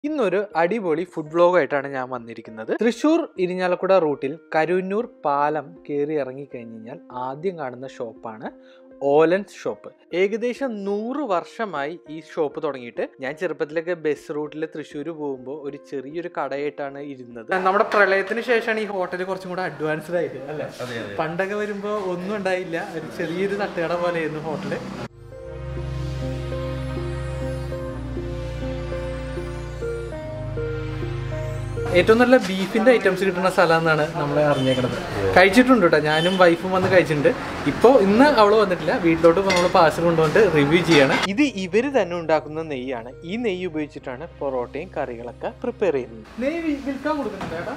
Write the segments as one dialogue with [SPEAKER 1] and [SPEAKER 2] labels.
[SPEAKER 1] ഇന്നൊരു അടിപൊളി ഫുഡ് വ്ലോഗായിട്ടാണ് ഞാൻ വന്നിരിക്കുന്നത് തൃശ്ശൂർ ഇരിഞ്ഞാലക്കുട റൂട്ടിൽ കരുന്നൂർ പാലം കയറി ഇറങ്ങി കഴിഞ്ഞ് കഴിഞ്ഞാൽ ആദ്യം കാണുന്ന ഷോപ്പാണ് ഓലൻസ് ഷോപ്പ് ഏകദേശം നൂറ് വർഷമായി ഈ ഷോപ്പ് തുടങ്ങിയിട്ട് ഞാൻ ചെറുപ്പത്തിലൊക്കെ ബസ് റൂട്ടിൽ തൃശ്ശൂർ പോകുമ്പോൾ ഒരു ചെറിയൊരു കടയായിട്ടാണ് ഇരുന്നത് നമ്മുടെ പ്രളയത്തിന് ശേഷമാണ് ഈ ഹോട്ടൽ കുറച്ചും കൂടെ അഡ്വാൻസ്ഡ് ആയിട്ട് അല്ലേ
[SPEAKER 2] അതെ അതെ
[SPEAKER 1] പണ്ടൊക്കെ വരുമ്പോൾ ഒന്നും ഉണ്ടായില്ല ഒരു ചെറിയൊരു തട്ടുകട പോലെയായിരുന്നു ഹോട്ടല് ഏറ്റവും നല്ല ബീഫിന്റെ ഐറ്റംസ് കിട്ടുന്ന സ്ഥലം എന്നാണ് നമ്മൾ അറിഞ്ഞേക്കുന്നത് കഴിച്ചിട്ടുണ്ട് കേട്ടോ ഞാനും വൈഫും വന്ന് കഴിച്ചിട്ടുണ്ട് ഇപ്പോൾ ഇന്ന് അവള് വന്നിട്ടില്ല വീട്ടിലോട്ട് നമ്മൾ പാഴ്സൽ കൊണ്ടുവന്നിട്ട് റിവ്യൂ ചെയ്യാണ് ഇത് ഇവര് തന്നെ ഉണ്ടാക്കുന്ന നെയ്യാണ് ഈ നെയ്യ് ഉപയോഗിച്ചിട്ടാണ് പൊറോട്ടയും കറികളൊക്കെ പ്രിപ്പയർ ചെയ്യുന്നത് നെയ്യ് വിൽക്കാൻ കൊടുക്കുന്നുണ്ട് ചേട്ടാ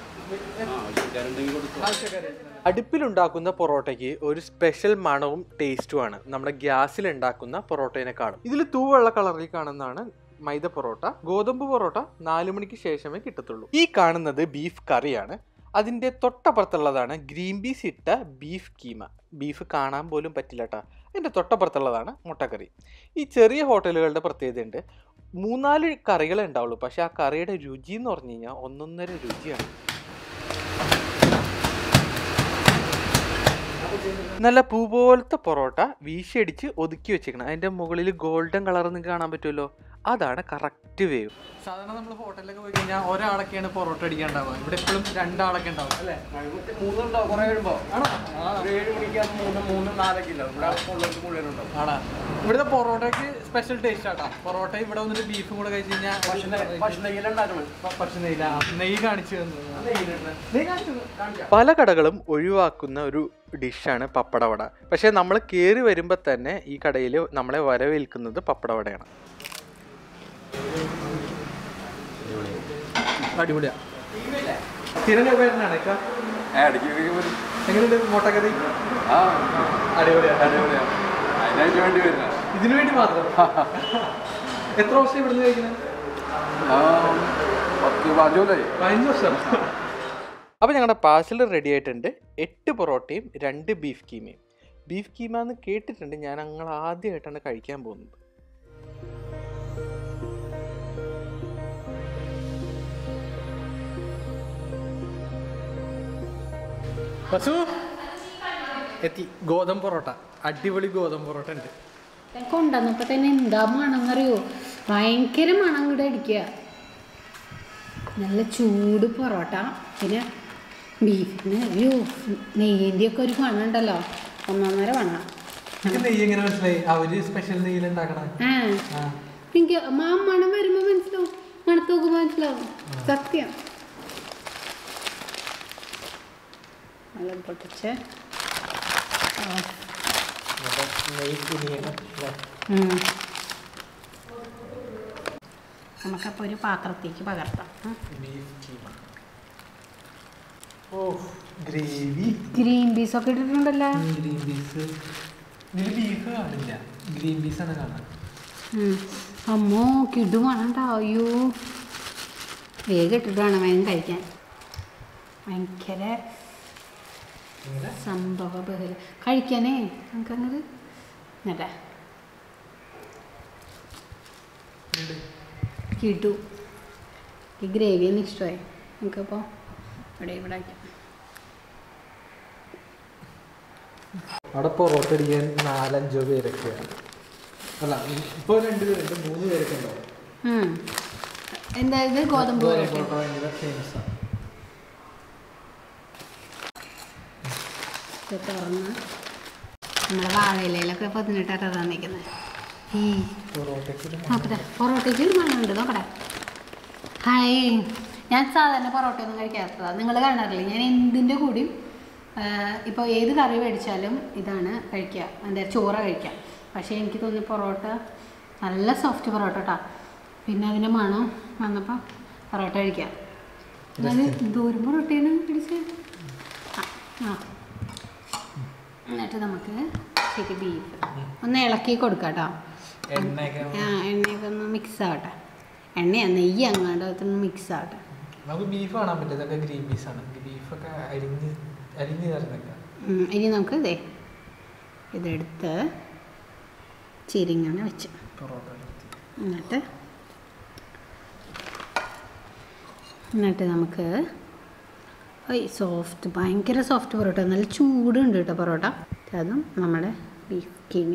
[SPEAKER 1] അടുപ്പിലുണ്ടാക്കുന്ന പൊറോട്ടയ്ക്ക് ഒരു സ്പെഷ്യൽ മണവും ടേസ്റ്റുമാണ് നമ്മുടെ ഗ്യാസിൽ ഉണ്ടാക്കുന്ന പൊറോട്ടേനെക്കാളും ഇതിൽ തൂവെള്ള കളറിൽ കാണുന്നതാണ് മൈദ പൊറോട്ട ഗോതമ്പ് പൊറോട്ട നാലു മണിക്ക് ശേഷമേ കിട്ടത്തുള്ളൂ ഈ കാണുന്നത് ബീഫ് കറിയാണ് അതിന്റെ തൊട്ടപ്പുറത്തുള്ളതാണ് ഗ്രീൻ പീസ് ഇട്ട ബീഫ് കീമ ബീഫ് കാണാൻ പോലും പറ്റില്ല കേട്ടോ അതിന്റെ തൊട്ടപ്പുറത്തുള്ളതാണ് മുട്ടക്കറി ഈ ചെറിയ ഹോട്ടലുകളുടെ പ്രത്യേകതയുണ്ട് മൂന്നാല് കറികളെ ഉണ്ടാവുള്ളൂ പക്ഷെ ആ കറിയുടെ രുചി എന്ന് പറഞ്ഞു കഴിഞ്ഞാൽ ഒന്നൊന്നര രുചിയാണ് നല്ല പൂ പോലത്തെ പൊറോട്ട വീശിയടിച്ച് ഒതുക്കി വെച്ചേക്കണം അതിന്റെ മുകളിൽ ഗോൾഡൻ കളർ നിങ്ങൾക്ക് കാണാൻ പറ്റുമല്ലോ അതാണ് കറക്റ്റ് വേവ് സാധാരണ നമ്മൾ ഹോട്ടലിലൊക്കെ പോയി കഴിഞ്ഞാൽ ഒരാളൊക്കെയാണ് പൊറോട്ട അടിക്കാൻ ഉണ്ടാവുക ഇവിടെ എപ്പോഴും രണ്ടാളൊക്കെ ഉണ്ടാവും അല്ലേ
[SPEAKER 2] മൂന്നുണ്ടാവും കുറെ വരുമ്പോ
[SPEAKER 1] ആണോ
[SPEAKER 2] ഒരു ഏഴ് മണിക്ക് മൂന്ന് മൂന്ന് നാലൊക്കെ ഉണ്ടാവും ഇവിടെ ഉള്ളവർക്ക് മുഴുവൻ ഉണ്ടാവും
[SPEAKER 1] ആണാ ഇവിടുത്തെ പൊറോട്ടയ്ക്ക് സ്പെഷ്യൽ ടേസ്റ്റ് ആട്ടാ പൊറോട്ട ഇവിടെ വന്നിട്ട് ബീഫും കൂടെ കഴിച്ച് കഴിഞ്ഞാൽ
[SPEAKER 2] ഭക്ഷണം നെയ്യിലുണ്ടാക്കണം
[SPEAKER 1] പക്ഷെ നെയ്യില്ല നെയ്യ് കാണിച്ചു തന്നു നെയ്യ് കാണിച്ചു തന്നു. പല കടകളും ഒഴിവാക്കുന്ന ഒരു ഡിഷാണ് പപ്പടവട പക്ഷെ നമ്മൾ കയറി വരുമ്പോൾ തന്നെ ഈ കടയിൽ നമ്മളെ വരവേൽക്കുന്നത് പപ്പടവടയാണ് അടിപൊളിയാ സ്ഥിരം രൂപയാണ്
[SPEAKER 2] ഇടയ്ക്ക് ഇടയ്ക്ക് വരും
[SPEAKER 1] എങ്ങനെയുണ്ട് മുട്ടക്കറി
[SPEAKER 2] ആ
[SPEAKER 1] അടിപൊളിയാ
[SPEAKER 2] അടിപൊളിയാ അതിനായിട്ട് വേണ്ടി വരുന്ന
[SPEAKER 1] ഇതിനു വേണ്ടി മാത്രം എത്ര വർഷം ഇവിടുന്ന് കഴിക്കുന്നത്
[SPEAKER 2] പത്ത് പതിനഞ്ചോലായി
[SPEAKER 1] പതിനഞ്ച് വർഷം അപ്പോൾ ഞങ്ങളുടെ പാഴ്സൽ റെഡി ആയിട്ടുണ്ട് എട്ട് പൊറോട്ടയും രണ്ട് ബീഫ് കീമയും ബീഫ് കീമ എന്ന് കേട്ടിട്ടുണ്ട് ഞാൻ ഞങ്ങൾ ആദ്യമായിട്ടാണ് കഴിക്കാൻ പോകുന്നത് വസു എത്തി ഗോതമ്പ് പൊറോട്ട അടിപൊളി ഗോതമ്പ് പൊറോട്ട ഉണ്ട്
[SPEAKER 3] ഞാൻ കൊണ്ടുവന്നപ്പോ തന്നെ എന്താ മണമെന്നറിയോ ഭയങ്കര മണം കൂടെ അടിക്കുക നല്ല ചൂട് പൊറോട്ട പിന്നെ ബീഫിന് അയ്യോ നെയ്യിൻ്റെ ഒക്കെ ഒരു മണം ഉണ്ടല്ലോ ഒന്നൊന്നര മണം
[SPEAKER 1] എനിക്ക് നെയ്യ് എങ്ങനെ മനസ്സിലായി അവര് സ്പെഷ്യൽ നെയ്യിൽ ഉണ്ടാക്കണ
[SPEAKER 3] ആ എനിക്ക് ആ മണം വരുമ്പോൾ മനസ്സിലാവും മണത്ത് നോക്കുമ്പോൾ മനസ്സിലാവും സത്യം നല്ല പൊട്ടിച്ച്
[SPEAKER 1] നെയ്യ് കുനിയണം
[SPEAKER 3] ഉം. നമുക്കപ്പോൾ ഒരു പാത്രത്തേക്ക് പകർത്താം ഉം.
[SPEAKER 1] ബീഫ് കീമ ഓ ഗ്രേവി
[SPEAKER 3] ഗ്രീൻ പീസ് ഒക്കെ ഇട്ടിട്ടുണ്ടല്ലോ
[SPEAKER 1] ഗ്രീൻ പീസ് ഇതിൽ ബീഫ് കാണില്ല ഗ്രീൻ പീസ് ആണ് കാണാൻ
[SPEAKER 3] ഉം. അമ്മോ കിടു വേണട്ടോ അയ്യോ വേഗം ഇട്ടിട്ട് വേണം വേഗം കഴിക്കാൻ ഭയങ്കര
[SPEAKER 1] ഇങ്ങനെ
[SPEAKER 3] സംഭവ ബഹുല കഴിക്കാനേ നമുക്കങ്ങത് എന്നിട്ടാ
[SPEAKER 1] ഉണ്ട്.
[SPEAKER 3] കിടു ഈ ഗ്രേവി ഒന്ന് ഇഷ്ടമായി നമുക്കപ്പോൾ ഇവിടെ ഇവിടെ വയ്ക്കാം
[SPEAKER 1] അവിടെ പൊറോട്ട അടിക്കാൻ നാലഞ്ചോ പേരൊക്കെയാണ് അല്ല ഇപ്പോൾ രണ്ട് പേരുണ്ട് മൂന്ന് പേരൊക്കെ ഉണ്ടാവും
[SPEAKER 3] ഉം. എന്താ ഇത് ഗോതമ്പ്
[SPEAKER 1] പൊറോട്ട
[SPEAKER 3] പൊറോട്ട
[SPEAKER 1] ഭയങ്കര ഫേമസ് ആണ്
[SPEAKER 3] ഇത് തുറന്ന് നമ്മുടെ വാഴയിലയിലൊക്കെ പതിനെട്ടൊക്കെ തന്നിരിക്കുന്നത് ഈ
[SPEAKER 1] പൊറോട്ടയ്ക്ക് ഒരു
[SPEAKER 3] നോക്കട്ടെ പൊറോട്ടയ്ക്ക് ഒരു മണമുണ്ട് നോക്കട്ടെ ഹായ് ഞാൻ സാധാരണ പൊറോട്ടയൊന്നും കഴിക്കാത്തതാണ് നിങ്ങൾ കാണാറില്ല ഞാൻ എന്തിൻ്റെ കൂടിയും ഇപ്പോൾ ഏത് കറി മേടിച്ചാലും ഇതാണ് കഴിക്കുക എന്താ ചോറ് കഴിക്കുക പക്ഷേ എനിക്ക് തോന്നി പൊറോട്ട നല്ല സോഫ്റ്റ് പൊറോട്ട കേട്ടോ പിന്നെ അതിൻ്റെ മണം വന്നപ്പോൾ പൊറോട്ട കഴിക്കാം അത് ദൂരം പൊറോട്ടയാണ് പിടിച്ച് ആ ആ എന്നിട്ട് നമുക്ക് ശരി ബീഫ് ഒന്ന് ഇളക്കി കൊടുക്കാം കേട്ടോ
[SPEAKER 1] എണ്ണയൊക്കെ
[SPEAKER 3] ആ എണ്ണയൊക്കെ ഒന്ന് മിക്സ് ആവട്ടെ എണ്ണയാ നെയ്യ് അങ്ങാണ്ട് അതൊന്ന് മിക്സ് ആവട്ടെ
[SPEAKER 1] നമുക്ക് ബീഫ് കാണാൻ പറ്റില്ല ഇതൊക്കെ ഗ്രീൻ പീസ് ആണ് ബീഫൊക്കെ അരിഞ്ഞ് അരിഞ്ഞ് തരുന്നൊക്കെ
[SPEAKER 3] ഉം, ഇനി നമുക്ക് ഇതേ ഇതെടുത്ത് ചിരിങ്ങനെ വെച്ച്
[SPEAKER 1] പൊറോട്ട
[SPEAKER 3] എന്നിട്ട് എന്നിട്ട് നമുക്ക് ഓയ് സോഫ്റ്റ് ഭയങ്കര സോഫ്റ്റ് പൊറോട്ട നല്ല ചൂടുണ്ട് കേട്ടോ പൊറോട്ട അതും നമ്മുടെ ബീഫ് കീമി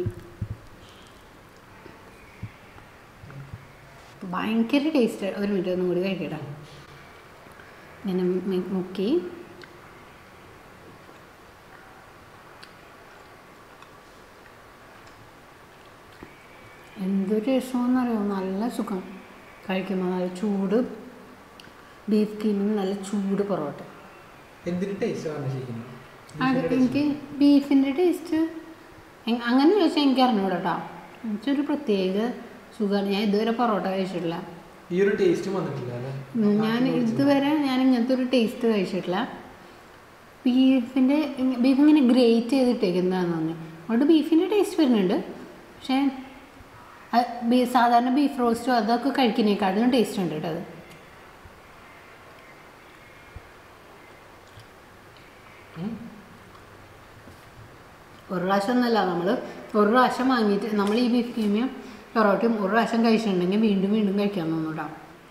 [SPEAKER 3] ഭയങ്കര ടേസ്റ്റ് ഒരു മിനിറ്റ് ഒന്നും കൂടി കഴിക്കട്ടെ ഇങ്ങനെ മി- മുക്കി എന്തൊരു രസമെന്ന് അറിയോ നല്ല സുഖം കഴിക്കുമ്പോൾ നല്ല ചൂട് ബീഫ് കീമിന് നല്ല ചൂട് പൊറോട്ട
[SPEAKER 1] എന്തിന് ടേസ്റ്റ് ആണ് ശരിക്കും
[SPEAKER 3] അത് എനിക്ക് ബീഫിൻ്റെ ടേസ്റ്റ് അങ്ങനെ ചോദിച്ചാൽ എനിക്ക് അറിഞ്ഞൂടാ കേട്ടോ എനിക്കൊരു പ്രത്യേക സുഖമാണ് ഞാൻ ഇതുവരെ പൊറോട്ട കഴിച്ചിട്ടില്ല
[SPEAKER 1] ഈ ഒരു ടേസ്റ്റ് വന്നിട്ടില്ല അല്ലേ
[SPEAKER 3] ഉം, ഞാൻ ഇതുവരെ ഞാൻ ഇങ്ങനത്തെ ഒരു ടേസ്റ്റ് കഴിച്ചിട്ടില്ല ബീഫിൻ്റെ ബീഫ് ഇങ്ങനെ ഗ്രേറ്റ് ചെയ്തിട്ടേക്കുന്നതാന്ന് തോന്നുന്നു അതുകൊണ്ട് ബീഫിൻ്റെ ടേസ്റ്റ് വരുന്നുണ്ട് പക്ഷേ അത് ബീ- സാധാരണ ബീഫ് റോസ്റ്റോ അതൊക്കെ കഴിക്കുന്നതിനേക്കാട്ടിലും ടേസ്റ്റ് ഉണ്ട് കേട്ടോ അത് ഒരു പ്രാവശ്യം ഒന്നല്ല നമ്മൾ ഒരു പ്രാവശ്യം വാങ്ങിയിട്ട് നമ്മൾ ഈ ബീഫ് കീമിയും പൊറോട്ടയും ഒരു പ്രാവശ്യം കഴിച്ചിട്ടുണ്ടെങ്കിൽ വീണ്ടും വീണ്ടും കഴിക്കാൻ തോന്നൂടാ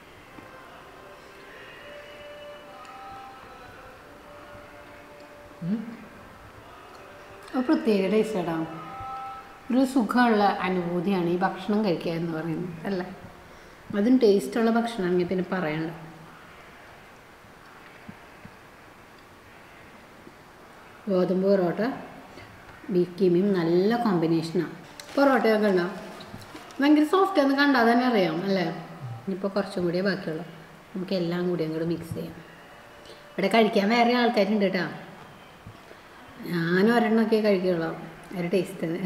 [SPEAKER 3] ഒരു പ്രത്യേക ടേസ്റ്റ് ഇടാം ഒരു സുഖമുള്ള അനുഭൂതിയാണ് ഈ ഭക്ഷണം കഴിക്കുക എന്ന് പറയുന്നത് അല്ലേ അതും ടേസ്റ്റുള്ള ഭക്ഷണമാണെങ്കിൽ പിന്നെ പറയണ്ട ഗോതമ്പ് പൊറോട്ട ബീഫ് കീമിയും നല്ല കോമ്പിനേഷനാണ് പൊറോട്ടയൊക്കെ ഉണ്ടാവും ഭയങ്കര സോഫ്റ്റ് എന്ന് കണ്ടാൽ തന്നെ അറിയാം അല്ലേ ഇനിയിപ്പോൾ കുറച്ചും കൂടിയേ ബാക്കിയുള്ളൂ നമുക്ക് എല്ലാം കൂടി അങ്ങോട്ട് മിക്സ് ചെയ്യാം ഇവിടെ കഴിക്കാൻ വേറെ ആൾക്കാരുണ്ട് കേട്ടോ ഞാൻ ഒരെണ്ണമൊക്കെ കഴിക്കുള്ളൂ ഒരു ടേസ്റ്റിന്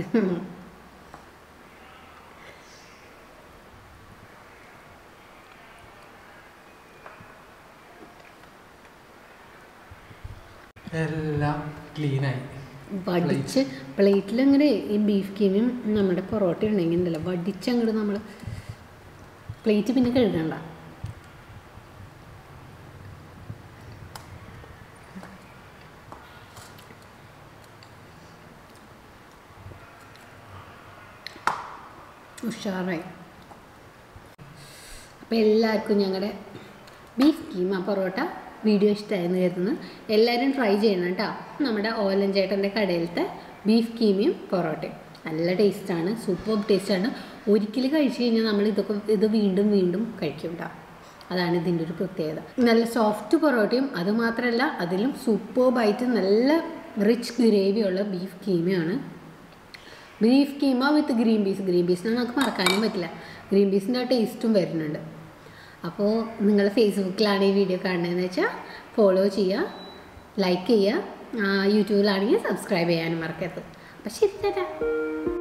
[SPEAKER 1] എല്ലാം ക്ലീനായി
[SPEAKER 3] വടിച്ച് പ്ലേറ്റിൽ അങ്ങനെ ഈ ബീഫ് കീമിയും നമ്മുടെ പൊറോട്ട ഉണ്ടെങ്കിൽ ഉണ്ടല്ലോ വടിച്ച് അങ്ങോട്ട് നമ്മൾ പ്ലേറ്റ് പിന്നെ കഴുകണ്ട ഉഷാറായി അപ്പോൾ എല്ലാവർക്കും ഞങ്ങളുടെ ബീഫ് കീമ പൊറോട്ട വീഡിയോ ഇഷ്ടമായെന്ന് കരുതുന്നു എല്ലാവരും ട്രൈ ചെയ്യണം കേട്ടോ നമ്മുടെ ഓലൻ ചേട്ടൻ്റെ കടയിലത്തെ ബീഫ് കീമയും പൊറോട്ടയും നല്ല ടേസ്റ്റാണ് സൂപ്പർ ടേസ്റ്റാണ് ഒരിക്കൽ കഴിച്ചു കഴിഞ്ഞാൽ നമ്മൾ ഇതൊക്കെ ഇത് വീണ്ടും വീണ്ടും കഴിക്കും കേട്ടോ അതാണ് ഇതിൻ്റെ ഒരു പ്രത്യേകത നല്ല സോഫ്റ്റ് പൊറോട്ടയും അതുമാത്രമല്ല അതിലും സൂപ്പർബായിട്ട് നല്ല റിച്ച് ഗ്രേവിയുള്ള ബീഫ് കീമയാണ് beef keema with green peas green പീസിനെ നമുക്ക് മറക്കാനും പറ്റില്ല ഗ്രീൻ പീസിൻ്റെ ആ ടേസ്റ്റും വരുന്നുണ്ട് അപ്പോൾ നിങ്ങൾ ഫേസ്ബുക്കിലാണ് ഈ വീഡിയോ കാണുന്നതെന്ന് വെച്ചാൽ ഫോളോ ചെയ്യുക ലൈക്ക് ചെയ്യുക യൂട്യൂബിലാണെങ്കിൽ സബ്സ്ക്രൈബ് ചെയ്യാനും മറക്കരുത് അപ്പോൾ ശരി ചേട്ടാ